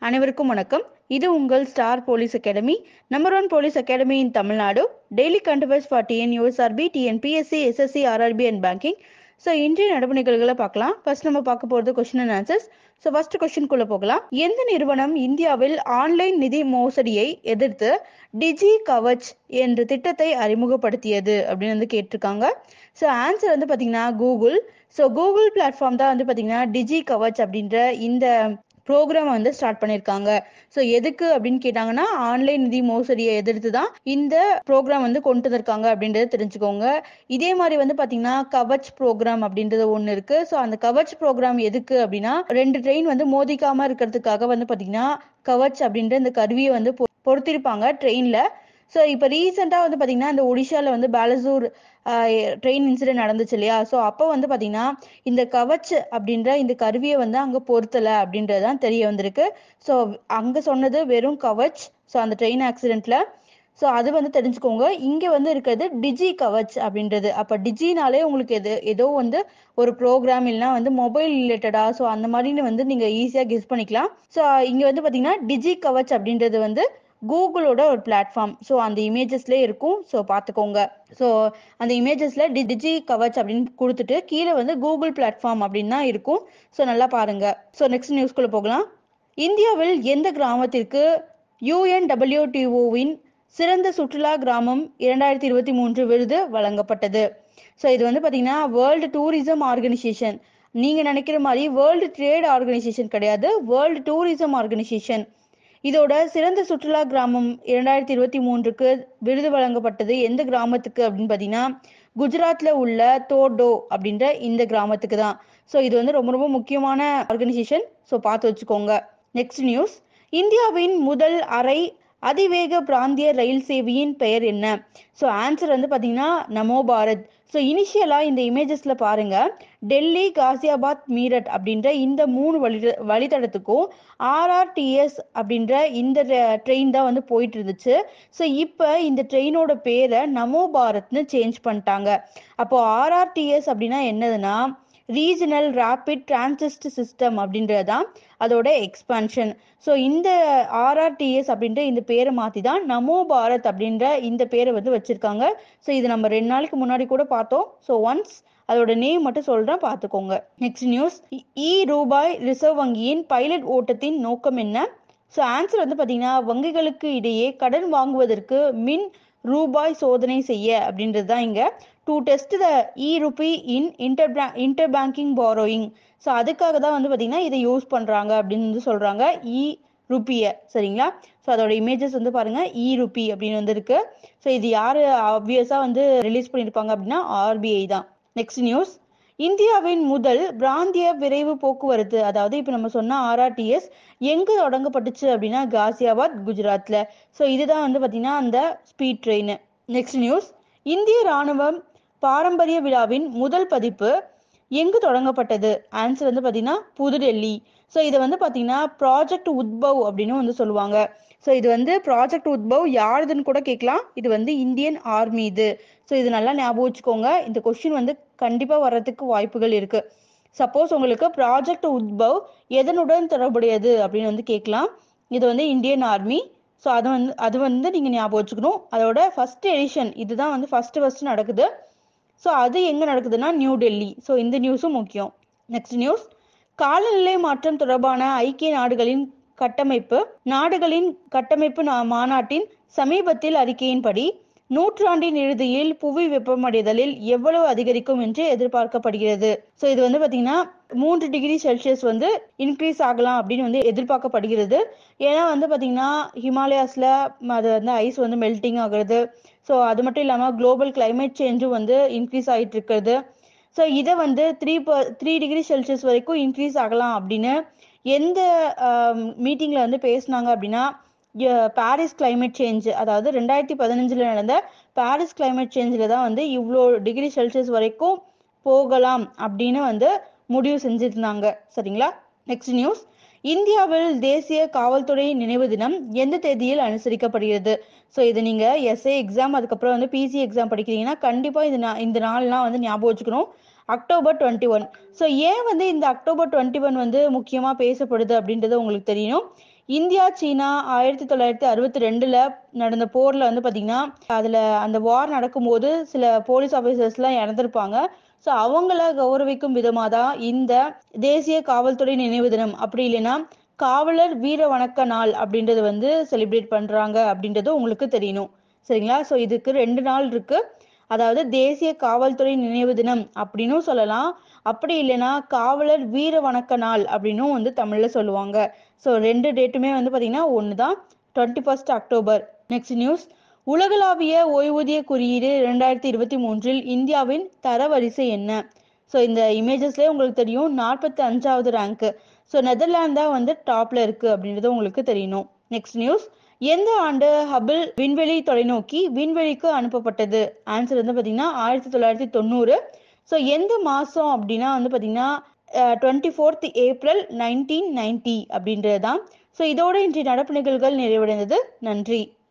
அனைவருக்கும் வணக்கம் இது உங்கள் star police academy number one police academy in Tamil Nadu daily கண்டவர்ஸ் for TN USRB TNPSC SSC RRB and banking so இன்றைய நடப்பு நிகழ்வுகளை பார்க்கலாம் ஃபர்ஸ்ட் நம்ம பார்க்க போகிறது question and answers so first கொஸ்டின்குள்ளே போகலாம் எந்த நிறுவனம் இந்தியாவில் ஆன்லைன் நிதி மோசடியை எதிர்த்து டிஜி கவச் என்ற திட்டத்தை அறிமுகப்படுத்தியது அப்படின்னு வந்து கேட்டிருக்காங்க ஸோ ஆன்சர் வந்து பார்த்தீங்கன்னா கூகுள் ஸோ கூகுள் பிளாட்ஃபார்ம் தான் வந்து பார்த்தீங்கன்னா டிஜி கவச் அப்படின்ற இந்த ப்ரோக்ராம் வந்து ஸ்டார்ட் பண்ணியிருக்காங்க ஸோ எதுக்கு அப்படின்னு கேட்டாங்கன்னா ஆன்லைன் நிதி மோசடியை எதிர்த்து தான் இந்த ப்ரோக்ராம் வந்து கொண்டு வந்திருக்காங்க அப்படின்றத தெரிஞ்சுக்கோங்க இதே மாதிரி வந்து பார்த்தீங்கன்னா கவச் ப்ரோக்ராம் அப்படின்றது ஒன்று இருக்கு ஸோ அந்த கவச் ப்ரோக்ராம் எதுக்கு அப்படின்னா ரெண்டு ட்ரெயின் வந்து மோதிக்காம இருக்கிறதுக்காக வந்து பார்த்தீங்கன்னா கவச் அப்படின்ற இந்த கருவியை வந்து பொ- பொருத்திருப்பாங்க ட்ரெயினில் ஸோ இப்போ ரீசெண்டாக வந்து பார்த்தீங்கன்னா இந்த ஒடிஷாவில் வந்து பாலசூர் ட்ரெயின் இன்சிடென்ட் நடந்துச்சு இல்லையா ஸோ அப்போ வந்து பார்த்தீங்கன்னா இந்த கவச் அப்படின்ற இந்த கருவியை வந்து அங்கே பொருத்தலை அப்படின்றது தான் தெரிய வந்திருக்கு ஸோ அங்கே சொன்னது வெறும் கவச் ஸோ அந்த ட்ரெயின் ஆக்சிடென்ட்ல ஸோ அது வந்து தெரிஞ்சுக்கோங்க இங்கே வந்து இருக்கிறது டிஜி கவச் அப்படின்றது அப்போ டிஜினாலே உங்களுக்கு எது ஏதோ வந்து ஒரு ப்ரோக்ராம் இல்லைனா வந்து மொபைல் ரிலேட்டடா ஸோ அந்த மாதிரின்னு வந்து நீங்கள் ஈஸியாக கெஸ் பண்ணிக்கலாம் ஸோ இங்கே வந்து பார்த்தீங்கன்னா டிஜி கவச் அப்படின்றது வந்து கூகுளோட ஒரு பிளாட்ஃபார்ம் ஸோ அந்த இமேஜஸ்லேயே இருக்கும் ஸோ பார்த்துக்கோங்க ஸோ அந்த இமேஜஸ்ல டி டிஜி கவச் அப்படின்னு கொடுத்துட்டு கீழே வந்து கூகுள் பிளாட்ஃபார்ம் அப்படின்னு தான் இருக்கும் ஸோ நல்லா பாருங்க ஸோ நெக்ஸ்ட் நியூஸ்குள்ள போகலாம் இந்தியாவில் எந்த கிராமத்திற்கு யுஎன்டபிள்யூடிஓவின் சிறந்த சுற்றுலா கிராமம் இரண்டாயிரத்தி இருபத்தி மூன்று விருது வழங்கப்பட்டது ஸோ இது வந்து பார்த்தீங்கன்னா வேர்ல்டு டூரிசம் ஆர்கனைசேஷன் நீங்க நினைக்கிற மாதிரி வேர்ல்டு ட்ரேட் ஆர்கனைசேஷன் கிடையாது வேர்ல்டு டூரிசம் ஆர்கனைசேஷன் இதோட சிறந்த சுற்றுலா கிராமம் இரண்டாயிரத்தி இருபத்தி மூன்றுக்கு விருது வழங்கப்பட்டது எந்த கிராமத்துக்கு அப்படின்னு பார்த்தீங்கன்னா குஜராத்ல உள்ள தோடோ அப்படின்ற இந்த கிராமத்துக்கு தான் ஸோ இது வந்து ரொம்ப ரொம்ப முக்கியமான ஆர்கனைசேஷன் ஸோ பார்த்து வச்சுக்கோங்க நெக்ஸ்ட் நியூஸ் இந்தியாவின் முதல் அரை அதிவேக பிராந்திய ரயில் சேவையின் பெயர் என்ன ஸோ ஆன்சர் வந்து பார்த்தீங்கன்னா நமோ பாரத் ஸோ இனிஷியலாக இந்த இமேஜஸ்ல பாருங்க டெல்லி காசியாபாத் மீரட் அப்படின்ற இந்த மூணு வழி வழித்தடத்துக்கும் ஆர்ஆர்டிஎஸ் அப்படின்ற இந்த ட்ரெயின் தான் வந்து போயிட்டு இருந்துச்சு ஸோ இப்போ இந்த ட்ரெயினோட பேரை நமோ பாரத்னு சேஞ்ச் பண்ணிட்டாங்க அப்போ ஆர்ஆர்டிஎஸ் அப்படின்னா என்னதுன்னா ரீஜனல் ரேபிட் டிரான்சிஸ்ட் சிஸ்டம் அப்படின்றது தான் அதோட எக்ஸ்பான்ஷன் ஸோ இந்த ஆர்ஆர்டிஎஸ் அப்படின்ற இந்த பேரை மாற்றி தான் நமோ பாரத் அப்படின்ற இந்த பேரை வந்து வச்சிருக்காங்க ஸோ இது நம்ம ரெண்டு நாளைக்கு முன்னாடி கூட பார்த்தோம் ஸோ ஒன்ஸ் அதோட நேம் மட்டும் சொல்றேன் பார்த்துக்கோங்க நெக்ஸ்ட் நியூஸ் இ ரூபாய் ரிசர்வ் வங்கியின் பைலட் ஓட்டத்தின் நோக்கம் என்ன ஸோ ஆன்சர் வந்து பார்த்தீங்கன்னா வங்கிகளுக்கு இடையே கடன் வாங்குவதற்கு மின் ரூபாய் சோதனை செய்ய அப்படின்றது தான் இங்க to test the e rupee in inter inter banking borrowing so அதுக்காக தான் வந்து பார்த்தீங்கன்னா இதை யூஸ் பண்ணுறாங்க அப்படின்னு வந்து சொல்கிறாங்க இ ருப்பியை சரிங்களா ஸோ அதோட இமேஜஸ் வந்து பாருங்க இ ருபி அப்படின்னு வந்து இருக்கு ஸோ இது யார் ஆப்வியஸாக வந்து ரிலீஸ் பண்ணியிருப்பாங்க அப்படின்னா ஆர்பிஐ தான் நெக்ஸ்ட் நியூஸ் இந்தியாவின் முதல் பிராந்திய விரைவு போக்குவரத்து அதாவது இப்போ நம்ம சொன்ன ஆர்ஆர்டிஎஸ் எங்க தொடங்கப்பட்டுச்சு அப்படின்னா காசியாபாத் குஜராத்ல ஸோ இதுதான் வந்து பார்த்தீங்கன்னா அந்த ஸ்பீட் ட்ரெயின் நெக்ஸ்ட் நியூஸ் இந்திய ராணுவம் பாரம்பரிய விழாவின் முதல் பதிப்பு எங்கு தொடங்கப்பட்டது ஆன்சர் வந்து பார்த்தீங்கன்னா புதுடெல்லி ஸோ இதை வந்து பார்த்தீங்கன்னா ப்ராஜெக்ட் உத்பவ் அப்படின்னு வந்து சொல்லுவாங்க ஸோ இது வந்து ப்ராஜெக்ட் உத்பவ் யாருதுன்னு கூட கேட்கலாம் இது வந்து இந்தியன் ஆர்மி இது ஸோ இது நல்லா ஞாபகம் வச்சுக்கோங்க இந்த கொஸ்டின் வந்து கண்டிப்பாக வர்றதுக்கு வாய்ப்புகள் இருக்கு சப்போஸ் உங்களுக்கு ப்ராஜெக்ட் உத்பவ் எதனுடன் தொடர்புடையது அப்படின்னு வந்து கேட்கலாம் இது வந்து இந்தியன் ஆர்மி ஸோ அது வந்து அது வந்து நீங்கள் ஞாபகம் வச்சுக்கணும் அதோட ஃபர்ஸ்ட் எடிஷன் இதுதான் வந்து ஃபர்ஸ்ட் ஃபர்ஸ்ட் நடக்குது ஸோ அது எங்கே நடக்குதுன்னா நியூ டெல்லி ஸோ இந்த நியூஸும் முக்கியம் நெக்ஸ்ட் நியூஸ் காலநிலை மாற்றம் தொடர்பான ஐக்கிய நாடுகளின் கட்டமைப்பு நாடுகளின் கட்டமைப்பு நா- மாநாட்டின் சமீபத்தில் அறிக்கையின்படி நூற்றாண்டின் இறுதியில் புவி வெப்பமடைதலில் எவ்வளவு அதிகரிக்கும் என்று எதிர்பார்க்கப்படுகிறது ஸோ இது வந்து பார்த்தீங்கன்னா மூன்று டிகிரி செல்சியஸ் வந்து இன்க்ரீஸ் ஆகலாம் அப்படின்னு வந்து எதிர்பார்க்கப்படுகிறது ஏன்னா வந்து பார்த்தீங்கன்னா ஹிமாலயாஸ்ல அது வந்து ஐஸ் வந்து மெல்டிங் ஆகுறது ஸோ அது மட்டும் இல்லாமல் குளோபல் climate சேஞ்சும் வந்து இன்க்ரீஸ் ஆகிட்டு இருக்கிறது ஸோ இதை வந்து த்ரீ த்ரீ டிகிரி செல்சியஸ் வரைக்கும் இன்க்ரீஸ் ஆகலாம் அப்படின்னு எந்த மீட்டிங்கில் வந்து பேசுனாங்க அப்படின்னா எ- பாரிஸ் climate சேஞ்ச் அதாவது ரெண்டாயிரத்தி பதினஞ்சில் நடந்த பாரிஸ் climate சேஞ்சில் தான் வந்து இவ்வளோ டிகிரி செல்சியஸ் வரைக்கும் போகலாம் அப்படின்னு வந்து முடிவு செஞ்சிருந்தாங்க சரிங்களா நெக்ஸ்ட் நியூஸ் இந்தியாவில் தேசிய காவல்துறை நினைவு தினம் எந்த தேதியில் அனுசரிக்கப்படுகிறது ஸோ இது நீங்க எஸ்ஏ எக்ஸாம் அதுக்கப்புறம் வந்து பிசி எக்ஸாம் படிக்கிறீங்கன்னா கண்டிப்பா இது நா- இந்த நாள்லாம் வந்து ஞாபகம் வச்சுக்கணும் அக்டோபர் டுவெண்ட்டி ஒன் ஸோ ஏன் வந்து இந்த அக்டோபர் டுவெண்ட்டி ஒன் வந்து முக்கியமா பேசப்படுது அப்படின்றது உங்களுக்கு தெரியணும் இந்தியா சீனா ஆயிரத்தி தொள்ளாயிரத்தி அறுபத்தி ரெண்டுல நடந்த போர்ல வந்து பாத்தீங்கன்னா அதுல அந்த வார் நடக்கும்போது சில போலீஸ் ஆபீசர்ஸ் எல்லாம் இறந்திருப்பாங்க ஸோ அவங்கள கௌரவிக்கும் விதமா தான் இந்த தேசிய காவல்துறை நினைவு தினம் அப்படி இல்லைன்னா காவலர் வீர வணக்க நாள் அப்படின்றது வந்து செலிப்ரேட் பண்றாங்க அப்படின்றது உங்களுக்கு தெரியணும் சரிங்களா ஸோ இதுக்கு ரெண்டு நாள் இருக்கு அதாவது தேசிய காவல்துறை நினைவு தினம் அப்படின்னும் சொல்லலாம் அப்படி இல்லைன்னா காவலர் வீர வணக்க நாள் அப்படின்னும் வந்து தமிழ்ல சொல்லுவாங்க ஸோ ரெண்டு டேட்டுமே வந்து பாத்தீங்கன்னா ஒன்று தான் twenty first October next news உலகளாவிய ஓய்வூதிய குறியீடு இரண்டாயிரத்தி இருபத்தி மூன்றில் இந்தியாவின் தரவரிசை என்ன ஸோ இந்த இமேஜஸ்லேயே உங்களுக்கு தெரியும் நாற்பத்தி அஞ்சாவது ரேங்க்கு ஸோ நெதர்லாந்து தான் வந்து டாப்ல இருக்கு அப்படின்றது உங்களுக்கு தெரியணும் நெக்ஸ்ட் நியூஸ் எந்த ஆண்டு ஹபிள் விண்வெளி தொலைநோக்கி விண்வெளிக்கு அனுப்பப்பட்டது ஆன்சர் வந்து பார்த்தீங்கன்னா ஆயிரத்தி தொள்ளாயிரத்தி தொண்ணூறு ஸோ எந்த மாதம் அப்படின்னா வந்து பார்த்தீங்கன்னா twenty fourth April nineteen ninety அப்படின்றது தான் ஸோ இதோட இன்றைய நடப்பு நிகழ்வுகள் நிறைவடைந்தது நன்றி